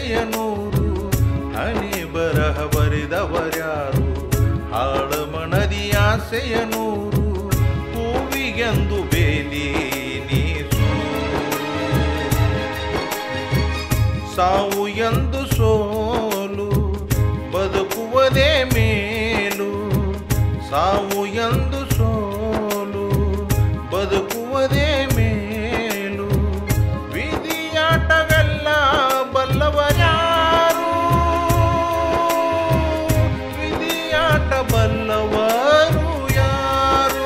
ಆಸೆಯ ನೂರು ಹನಿ ಬರಹ ಬರೆದವರ್ಯಾರು ಹಾಳ ಮನದಿ ಆಸೆಯ ನೂರು ಹೂವಿಗೆಂದು ಬೇಲಿ ನೀಸು ಸಾವು ಎಂದು ಸೋಲು ಬದುಕುವುದೇ ಮೇಲು ಸಾವು ಎಂದು ಸೋಲು ಬದುಕುವುದೇ ಮೇಲು ವಿಧಿಯಾಟವೆಲ್ಲ ಬಲ್ಲವರ್ಯಾರು ವಿಧಿಯಾಟ ಬಲ್ಲವರು ಯಾರು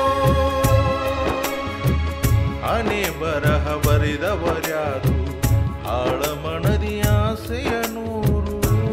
ಹಣೆ ಬರಹ ಬರೆದವರ್ಯಾರು ಆಳ ಮನದಿ ಆಸೆಯ ನೂರು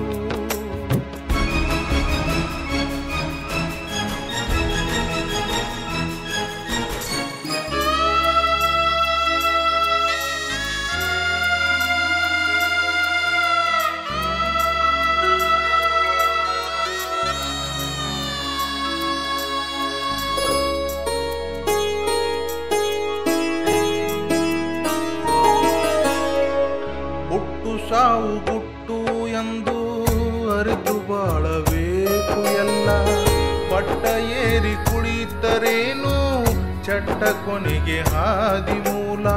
ಹುಟ್ಟು ಸಾವು ಗುಟ್ಟು ಎಂದು ಅರಿತು ಬಾಳಬೇಕು ಎಲ್ಲ ಪಟ್ಟ ಏರಿ ಕುಳಿತರೇನು ಚಟ್ಟ ಕೊನೆಗೆ ಹಾದಿ ಮೂಲ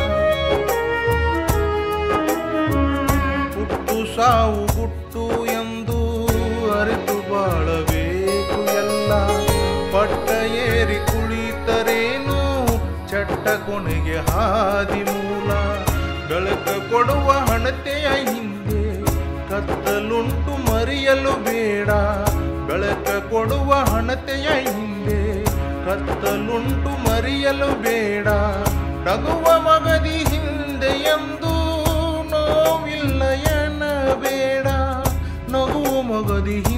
ಹುಟ್ಟು ಸಾವು ಗುಟ್ಟು ಎಂದು ಅರಿತು ಬಾಳಬೇಕು ಎಲ್ಲ ಪಟ್ಟ ಏರಿ ಕುಳಿತರೇನು ಚಟ್ಟ ಕೊನೆಗೆ ಹಾದಿ ಮೂಲ ಬೆಳಕ ಕೊಡುವ ಹಣತೆಯ ಹಿಂದೆ ಕತ್ತಲುಂಟು ಮರೆಯಲು ಬೇಡ ಬೆಳಕ ಕೊಡುವ ಹಣತೆಯ ಹಿಂದೆ ಕತ್ತಲುಂಟು ಮರೆಯಲು ಬೇಡ ನಗುವ ಮಗದಿ ಹಿಂದೆ ಎಂದು ನೋವಿಲ್ಲ ಎನ್ನಬೇಡ ನಗುವ ಮಗದಿ ಹಿಂದೆ